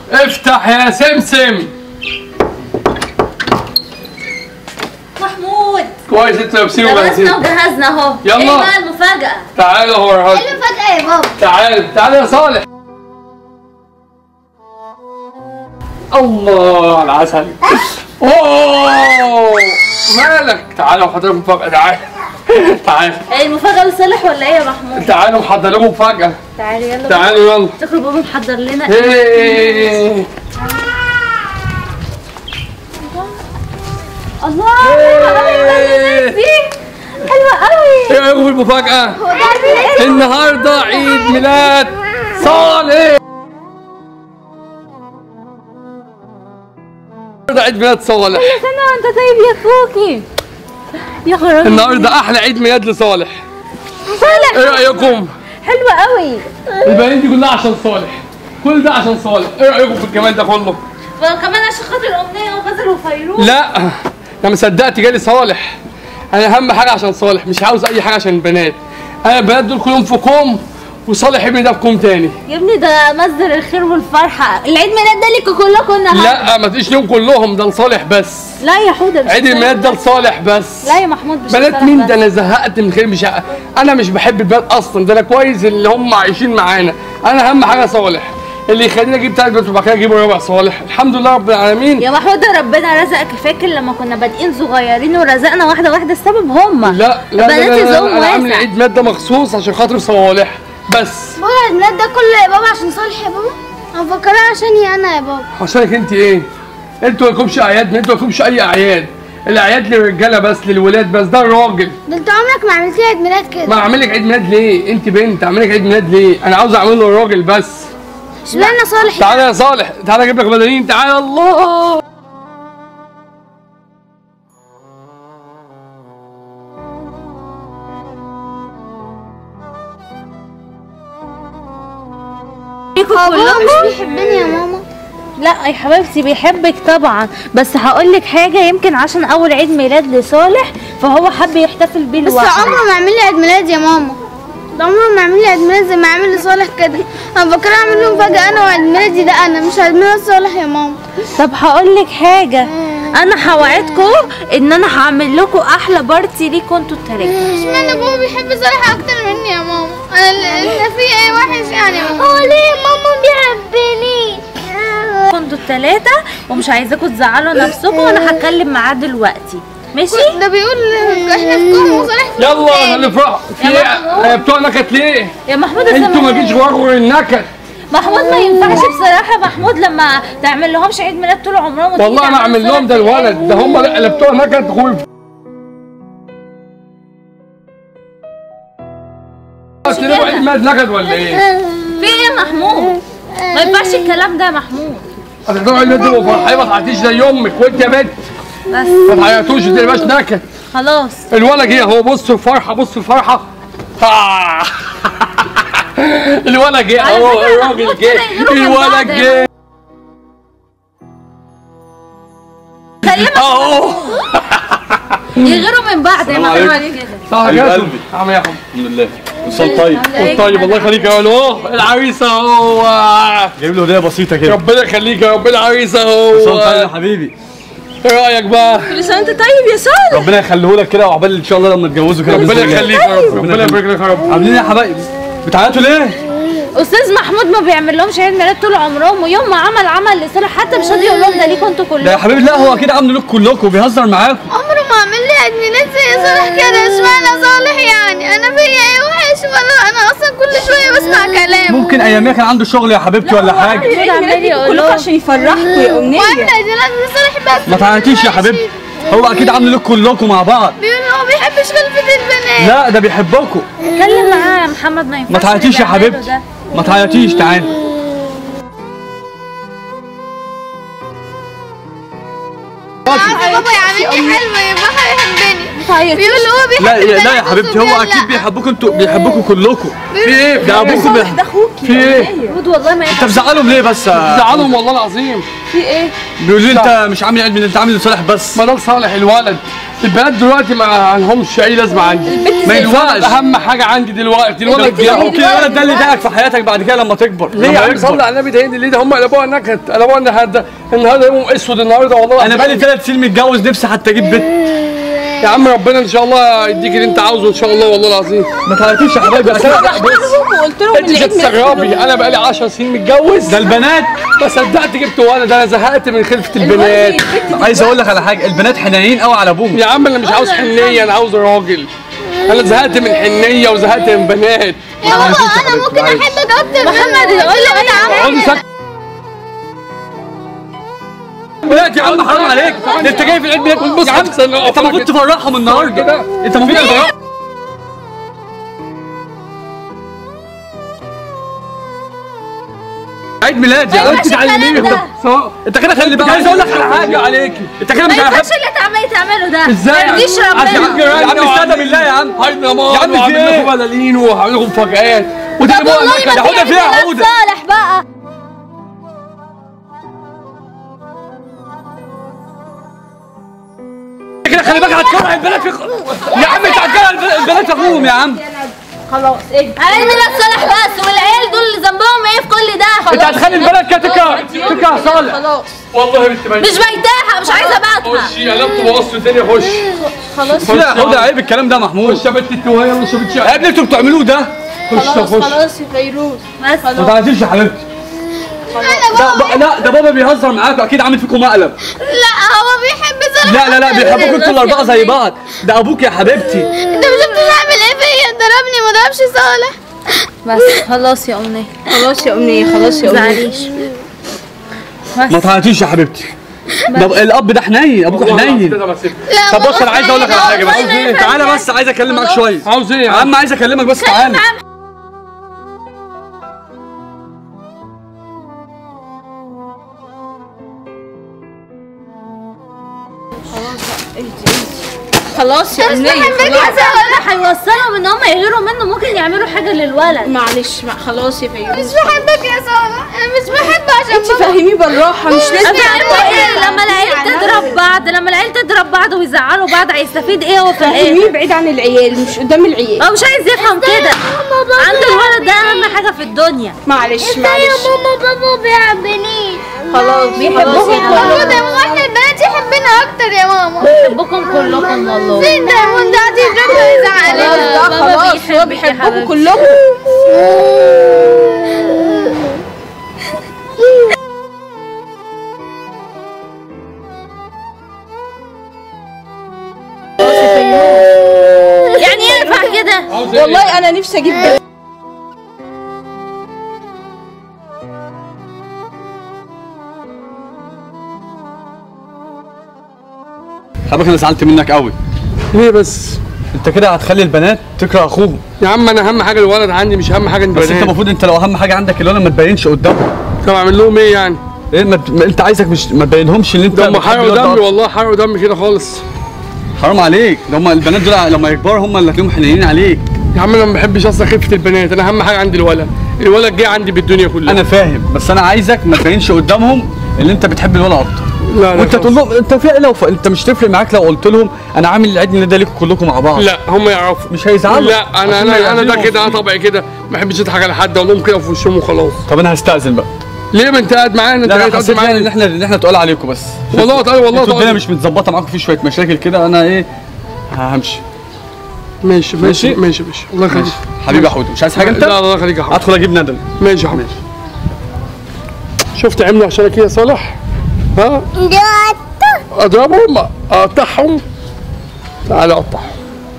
افتح يا سمسم محمود كويس انتوا لابسين لبسنا وجاهزين وجهزنا اهو يلا. ايه بقى المفاجأة؟ تعال اهو يا راجل. فجأة يا بابا تعال تعال يا صالح الله على العسل اوه مالك تعال وحضر لكم مفاجأة تعال تعال ايه المفاجأة لصالح ولا ايه يا محمود؟ تعالوا محضر لكم مفاجأة تعالي يلا تعالوا يلا تخرج بابا محضر لنا هيه. الله حلوة هيه. دي حلوة قوي ايه رايكم في المفاجأة؟ النهارده عيد ميلاد صالح النهارده عيد ميلاد صالح سنة وانت طيب يا اخوكي يا خرابي النهارده احلى عيد ميلاد لصالح صالح ايه رايكم؟ حلوة قوي البنات دي كلها عشان صالح كل ده عشان صالح ايه رايكم في الجمال ده كله؟ وكمان عشان خاطر أمنية وغزل وفيروز لا انا ما صدقت جالي صالح انا اهم حاجه عشان صالح مش عاوز اي حاجه عشان البنات انا البنات دول كلهم في كوم وصالح ابني ده في كوم تاني يا ابني ده مصدر الخير والفرحة العيد ميلاد ده ليكوا كلكم النهارده لا ما تقوليش لهم كلهم ده لصالح بس لا يا حودة مش عيد الميلاد ده لصالح بس لا يا محمود مش بنات لصالح مين بس. ده انا زهقت من خير مش ع- انا مش بحب البنات اصلا ده انا كويس اللي هم عايشين معانا انا اهم حاجه صالح اللي يخليني اجيب تلات بنات وبعد كده اجيب ربع صالح الحمد لله رب العالمين يا محمود ده ربنا رزقك فاكر لما كنا بادئين صغيرين ورزقنا واحده واحده السبب هما لا لا لا, بنات لا, لا, ذوق لا انا عامل واسع عيد ميلاد ده مخصوص عشان خاطر صالح بس بابا الميلاد ده كله يا بابا عشان صالح يا بابا انا مفكراه عشاني انا يا بابا عشانك انت ايه انتوا مالكمش اعياد انتوا مالكمش اي اعياد الاعياد للرجاله بس للولاد بس ده الراجل ده انت عمرك ما عملت لي عيد ميلاد كده ما اعمل لك عيد ميلاد ليه انت بنت اعمل لك عيد ميلاد ليه انا عاوز اعمل له الراجل بس اشمعنى صالح تعالى يا صالح تعالى اجيب لك بلالين تعالى الله ليكوا هو بابا كلكم مش بيحبني يا ماما لا يا حبيبتي بيحبك طبعا بس هقول لك حاجه يمكن عشان اول عيد ميلاد لصالح فهو حب يحتفل بيه بس لوحده عمره ما عمل لي عيد ميلاد يا ماما ده عمره ما عمل لي عيد ميلاد زي ما عمل لي صالح كده انا بفكر اعمل له مفاجأة انا وعيد ميلادي ده انا مش عيد ميلاد صالح يا ماما طب هقول لك حاجه انا هوعدكم ان انا هعمل لكم احلى بارتي ليكوا انتوا التلاته اشمعنى بابا بيحب صالح اكتر مني يا ماما انا اللي فيه ايه وحش يعني هو ليه ماما بيحبني انتوا التلاته ومش عايزاكم تزعلوا نفسكم وانا هتكلم معاه دلوقتي ماشي ده بيقول احنا في كوم وصالح في كوم يلا تاني. هنفرح في يا ايه محمود. آه، بتوع نكت ليه يا محمود انتوا ما الزمن- جيش غرور النكت محمود ما ينفعش بصراحه يا محمود لما تعمل لهمش عيد ميلاد طول عمرهم وتيجي والله انا تعمل اعمل لهم ده صورة في الولد ده هم العيد. اللي بتوع نكت غرور قلت لكم عيد ميلاد نكت ولا ايه؟ في ايه يا محمود ما ينفعش الكلام ده يا محمود هتحضروا عيد ميلاد وفرحانين ما تعيطيش زي امك وانت يا بنت بس ما تعيطوش ما تبقاش نكت خلاص الولد جه اهو بص الفرحه بص الفرحه آه. الولد جه على اهو فكرة الراجل محمود جه كده يغيروا من بعض الولد يا جه كلمة اهو يغيروا من بعض يا السلام محمود عليكم. كده تعالى حبيب يا قلبي. عم يا اخو الحمد لله وصل طيب طيب الله يخليك يا ولد اهو العريس اهو جايب له هديه بسيطه كده ربنا يخليك يا رب العريس وصل طيب يا اهو حبيبي ايه رايك بقى كل سنه وانت طيب يا صالح ربنا يخليه لك كده وعقبال ان شاء الله لما تتجوزوا كده ربنا بإذن الله. يخليك يا رب ربنا ربنا يبارك لك يا رب عاملين ايه يا حبايبي بتعيطوا ليه؟ استاذ محمود ما بيعمل لهمش عيد ميلاد طول عمرهم ويوم ما عمل عمل لصالح حتى مش راضي يقول لهم ده ليكوا انتوا ده يا كلكم حبيبي لا هو اكيد عامل لكم كلكم بيهزر معاكم عمره ما عمل لي عيد ميلاد زي صالح كده اشمعنى صالح يعني انا فيا ايه وحش ولا انا اصلا كل شويه بسمع كلامه ممكن اياميها كان عنده شغل يا حبيبتي ولا حاجه محمود عمال يقول كلكم لهم عشان يفرحكم يا أمنية وعمل عيد ميلاد لصالح بس ما تعيطيش يا حبيبتي هو اكيد عامل لكم كلكم مع بعض بيقول هو ما بيحبش خلفة البنات لا ده بيحبكم اتكلم معاه يا محمد ما ينفعش ما تعيطيش اللي يا بيعمله حبيبتي ده. ما تعيطيش تعالي عارفه بابا يعمل لي حلوه يبقى هيحبني تعيط بيقول هو بيحب لا لا, لا يا البنات حبيبتي هو والصبيان اكيد لا. بيحبوكوا انتوا بيحبوكوا كلكم في ايه ده ابوكم بي- ده اخوك في ايه خد والله ما انت ينفع مزعلهم ليه بس يا- زعلهم والله العظيم في ايه بيقولوا لي انت مش عامل عيد ميلاد انت عامل لصالح بس ما ده لصالح الولد البنات دلوقتي ما لهمش اي لازمه عندي ما ينفعش اهم حاجه عندي دلوقتي الولد يا جه ممكن الولد ده اللي ضايقك في حياتك بعد كده لما تكبر ليه يا لما عم يكبر. صلي على النبي ده هندي ليه ده هم قلبوها نكت قلبوها النهارده النهارده يوم اسود النهارده والله انا بقالي ثلاث سنين متجوز نفسي حتى اجيب بنت يا عم ربنا ان شاء الله يديك اللي انت عاوزه ان شاء الله والله العظيم ما تعيطيش يا حبايبي انا كده بص وقلت لهم انت مش العيد ميلاد هتستغربي انا بقالي 10 سنين متجوز ده البنات ما صدقت جبت ولد انا زهقت من خلفه البنات عايز اقول لك على حاجه البنات حنينين قوي على ابوهم يا عم انا مش عاوز حنيه انا عاوز راجل انا زهقت من حنيه وزهقت من بنات يا بابا انا ممكن احبك اكتر محمد يقول له انا اقعد عم ساكت بنات يا عم حرام عليك ده انت جاي في العيد ميلاد بص يا عم استنى انت المفروض تفرحهم النهارده كده. انت المفروض تفرحهم عيد ميلاد يا ينفعش انت تعلميني الكلام ده. سواء انت كده خلي بالك عايز اقول لك على حاجه عليكي انت كده ما مش هحب ينفعش اللي انت عمال تعمله ده ازاي ما يرضيش عشان ربنا يا عم استهدى بالله يا عم هاي ضمان يا عم في وهعمل ايه؟ لكم بلالين وهعمل لكم مفاجآت وتجيبوها والله لك ما ده في حوده عيد فيها ميلاد حوده. صالح بقى كده خلي بالك هتكره البنات في يا عم انت هتكره الب- البنات اخوهم يا عم خلاص ايه عيد ميلاد صالح بس والعيال دول اللي ذنبهم ايه في كل ده انت هتخلي البنات كده تكره تكره صالح خلاص والله بنت بنت مش بيتاها مش عايزه ابعتها خشي قلبت بوظت الدنيا خش خلاص لا حوده عيب الكلام ده محمود خش يا بنت التوهيه ولا شبت يا ابني انتوا بتعملوه ده خش خلاص خش خلاص يا فيروز بس ما تعيطيش يا حبيبتي ده ب- لا ده بابا بيهزر معاكوا اكيد عامل فيكم مقلب لا هو بيحب صالح لا لا لا بيحبوكوا انتوا الاربعه زي بعض ده ابوك يا حبيبتي انت مش بتعمل ايه فيا ضربني ما ضربش صالح بس خلاص يا امنيه خلاص يا امنيه خلاص يا امنيه زعليش ما تعيطيش يا حبيبتي ده الاب ده حنين ابوك حنين كده بس لا طب بص انا عايز اقول لك على حاجه بس عاوز ايه؟ تعالى بس عايز اكلمك شويه عاوز ايه يا عم عايز اكلمك بس تعالى خلاص يا امنيه عايزه اقول لك هيوصلهم ان هم يغيروا منه ممكن يعملوا حاجه للولد معلش ما خلاص يا فيروز مش بحبك يا صالح انا مش بحب عشان انت فهميه بالراحه مش لازم افهمه ايه لما العيال تضرب بعض لما العيال تضرب بعض ويزعلوا بعض هيستفيد ايه هو في الاخر فهميه بعيد عن العيال مش قدام العيال هو مش عايز يفهم كده عند الولد ده اهم حاجه في الدنيا معلش يا معلش ماما بابا بيحبنيش خلاص بيحبوكم هو كلكم ده واحنا البنات يحبنا اكتر يا ماما بيحبوكم كلكم والله فين دايموند ده يضربنا ويزعلنا خلاص ده بابا خلاص هو بيحبك يا بيحبكم حبيبتي. كلكم يعني ينفع كده عاوز ايه والله انا نفسي اجيب بنت خبرك انا زعلت منك قوي ليه بس انت كده هتخلي البنات تكره اخوهم يا عم انا اهم حاجه الولد عندي مش اهم حاجه بس انت البنات المفروض انت لو اهم حاجه عندك الولد ما تبينش قدامهم طب اعمل لهم ايه يعني ايه ما ت- ما انت عايزك مش ما تبينهمش ان انت ده هم بتحب حرقوا الواد ده دمي أكتر. والله حرقوا دمي كده خالص حرام عليك ده هم البنات دول لما يكبروا هم اللي هتلاقيهم حنينين عليك يا عم انا ما بحبش اصلا خفه البنات انا اهم حاجه عندي الولد الولد جاي عندي بالدنيا كلها انا فاهم بس انا عايزك ما تبينش قدامهم ان انت بتحب الولد اكتر لا لا وانت خلاص. تقول لهم انت في لو ف... انت مش تفرق معاك لو قلت لهم انا عامل العيد ميلاد ده ليكم كلكم مع بعض لا هم يعرفوا مش هيزعلوا لا انا عشان ما انا انا ده يعزموا كده انا فيك. طبعي كده ما بحبش اضحك على حد اقول لهم كده في وشهم وخلاص طب انا هستأذن بقى ليه ما انت قاعد معانا انت لا قاعد انا حسيت يعني ان معانا احنا ان احنا تقول عليكم بس والله طيب والله انتوا الدنيا طيب مش متظبطه معاكم في شويه مشاكل كده انا ايه همشي ماشي ماشي ماشي؟ ماشي ماشي الله يخليك حبيبي يا حوده مش عايز حاجه انت لا الله يخليك يا حبيبي ادخل اجيب ندل ماشي يا حبيبي شفت عملوا عشانك ايه يا صالح ها اضربهم اقطعهم تعالى اقطعهم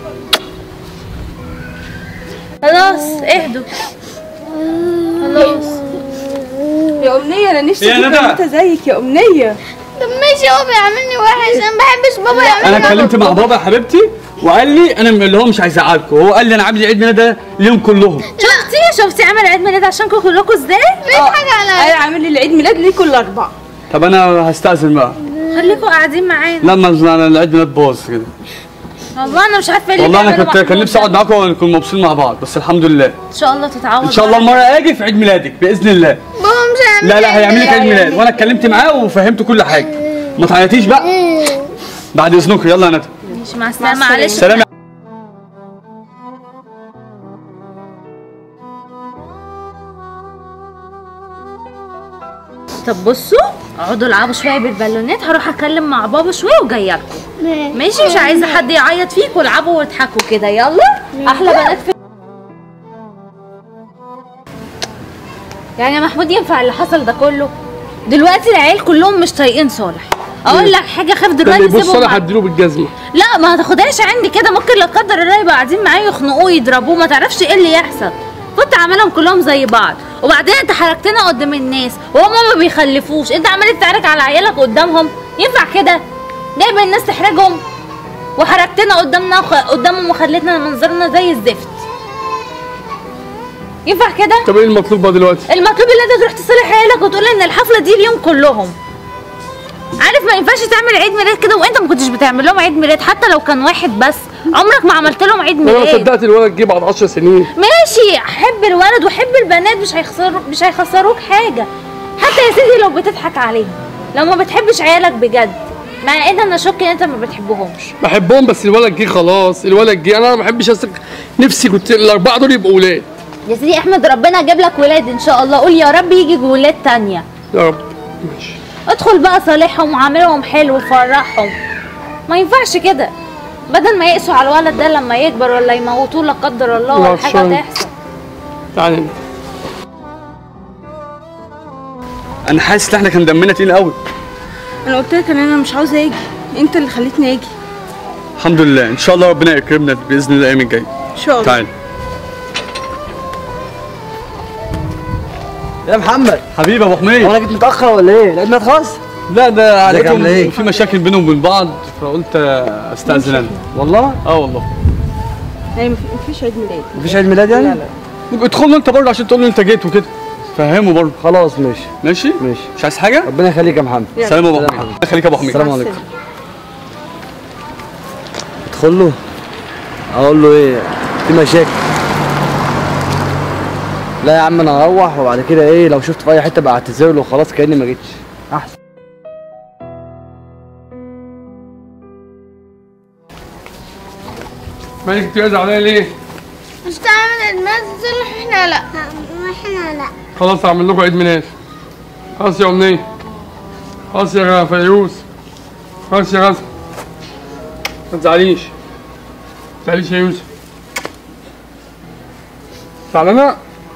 خلاص اهدوا خلاص يا امنيه انا نفسي يا اجيب ندى. بنوته زيك يا امنيه طب ماشي هو بيعملني وحش انا ما بحبش بابا يعملني انا اتكلمت مع بابا يا حبيبتي وقال لي انا من اللي هو مش هيزعلكم هو قال لي انا عامل عيد ميلاد ده ليهم كلهم شفتي شفتي عمل عيد ميلاد عشانكم كلكم ازاي حاجه على انا عامل لي العيد ميلاد ليكم الاربعه طب انا هستأذن بقى خليكم قاعدين معانا لما انا العيد ميلاد باظ كده والله انا مش عارفه ايه اللي والله انا بيعمله كنت كان محمود نفسي ده. اقعد معاكم ونكون مبسوطين مع بعض بس الحمد لله ان شاء الله تتعود ان شاء الله بقى. المره اجي في عيد ميلادك باذن الله بابا مش هيعمل لا لا لي هيعمل لك عيد ميلاد. ميلاد وانا اتكلمت معاه وفهمته كل حاجه ما تعيطيش بقى بعد اذنكم يلا يا ندى ماشي مع السلامه معلش سلام يا طب بصوا اقعدوا العبوا شويه بالبالونات هروح اتكلم مع بابا شويه وجايه لكم ماشي مش عايزه حد يعيط فيك والعبوا واضحكوا كده يلا احلى بنات في يعني يا محمود ينفع اللي حصل ده كله دلوقتي العيال كلهم مش طايقين صالح اقول لك حاجه خاف ده اللي دلوقتي يبص سيبهم انا مع- هديله بالجزمه لا ما تاخدهاش عندي كده ممكن لا قدر الله يبقوا قاعدين معايا يخنقوه يضربوه ما تعرفش ايه اللي يحصل كنت عاملهم كلهم زي بعض وبعدين انت حركتنا قدام الناس وهم ما بيخلفوش انت عمال تتعارك على عيالك قدامهم ينفع كده جايب الناس تحرجهم وحركتنا قدامنا وخ... قدامهم وخلتنا منظرنا زي الزفت ينفع كده طب ايه المطلوب بقى دلوقتي؟ المطلوب ان انت تروح تصالح عيالك وتقول ان الحفله دي اليوم كلهم عارف ما ينفعش تعمل عيد ميلاد كده وانت ما كنتش بتعمل لهم عيد ميلاد حتى لو كان واحد بس عمرك ما عملت لهم عيد انا ما ميلاد صدقت الولد جه بعد 10 سنين ماشي حب الولد وحب البنات مش هيخسروا مش هيخسروك حاجه حتى يا سيدي لو بتضحك عليهم لو ما بتحبش عيالك بجد مع ان انا شك ان انت ما بتحبهمش بحبهم بس الولد جه خلاص الولد جه انا ما بحبش أسك... نفسي كنت الاربعه دول يبقوا ولاد يا سيدي احمد ربنا جاب لك ولاد ان شاء الله قول يا رب يجي ولاد تانية يا رب ماشي ادخل بقى صالحهم وعاملهم حلو وفرحهم ما ينفعش كده بدل ما يقسوا على الولد ده لما يكبر ولا يموتوه لا قدر الله ولا حاجه عطشان. تحصل تعالى انا حاسس ان احنا كان دمنا تقيل قوي انا قلت لك ان انا مش عاوزه اجي انت اللي خليتني اجي الحمد لله ان شاء الله ربنا يكرمنا باذن الله الايام الجايه ان شاء الله تعال يا محمد حبيبي يا ابو هو حميد انا جيت متاخر ولا ايه؟ العيد ميلاد خلاص؟ لا ده ازيك لقيتهم عامل ايه؟ في مشاكل بينهم وبين بعض فقلت استاذن انا والله اه والله يعني مف- مفيش عيد ميلاد مفيش عيد ميلاد يعني؟ لا لا ادخل له انت برضه عشان تقول له انت جيت وكده فهمه برضه خلاص ماشي ماشي ماشي مش عايز حاجه ربنا يخليك يا محمد يلا. سلام يا ابو سلام حميد حبيبي. الله يخليك يا ابو حميد السلام مع عليكم السلامة. ادخل له اقول له ايه في مشاكل لا يا عم انا هروح وبعد كده ايه لو شفت في اي حته بقى اعتذر له وخلاص كاني ما جيتش احسن مالك بتعز عليا ليه؟ مش تعمل عيد ميلاد تصلح احنا لا احنا لا خلاص هعمل لكم عيد ميلاد خلاص يا امنيه خلاص يا فيروز خلاص يا غزل ما تزعليش ما تزعليش يا يوسف زعلانه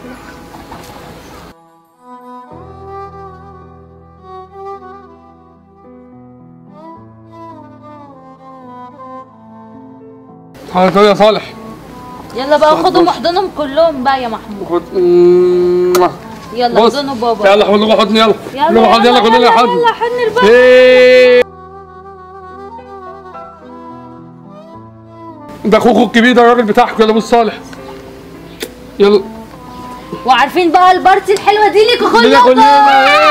حضرتك يا صالح يلا بقى خدهم احضنهم كلهم بقى يا محمود خد مم. يلا بص احضنوا بابا يلا خد له حضن يلا يلا خد له حضن يلا خد له يلا حضن يلا حضن البابا إيه. ده اخوكوا الكبير ده الراجل بتاعكم يلا ابو صالح يلا وعارفين بقى البارتي الحلوه دي ليكوا كلنا كلكم كلنا